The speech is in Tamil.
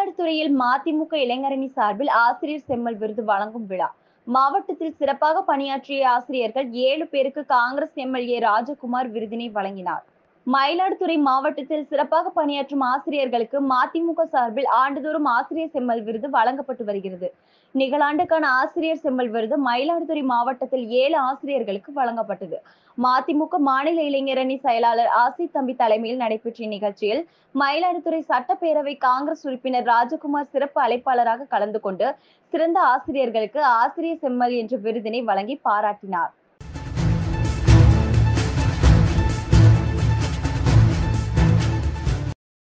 மயிலாடுதுறையில் மதிமுக இளைஞரணி சார்பில் ஆசிரியர் செம்மல் விருது வழங்கும் விழா மாவட்டத்தில் சிறப்பாக பணியாற்றிய ஆசிரியர்கள் ஏழு பேருக்கு காங்கிரஸ் எம்எல்ஏ ராஜகுமார் விருதினை வழங்கினார் மயிலாடுதுறை மாவட்டத்தில் சிறப்பாக பணியாற்றும் ஆசிரியர்களுக்கு மதிமுக சார்பில் ஆண்டுதோறும் ஆசிரியர் செம்மல் விருது வழங்கப்பட்டு வருகிறது நிகழாண்டுக்கான ஆசிரியர் செம்மல் விருது மயிலாடுதுறை மாவட்டத்தில் ஏழு ஆசிரியர்களுக்கு வழங்கப்பட்டது மதிமுக மாநில இளைஞரணி செயலாளர் ஆசி தம்பி தலைமையில் நடைபெற்ற நிகழ்ச்சியில் மயிலாடுதுறை சட்டப்பேரவை காங்கிரஸ் உறுப்பினர் ராஜகுமார் சிறப்பு அழைப்பாளராக கலந்து கொண்டு சிறந்த ஆசிரியர்களுக்கு ஆசிரியர் செம்மல் என்ற விருதினை வழங்கி பாராட்டினார்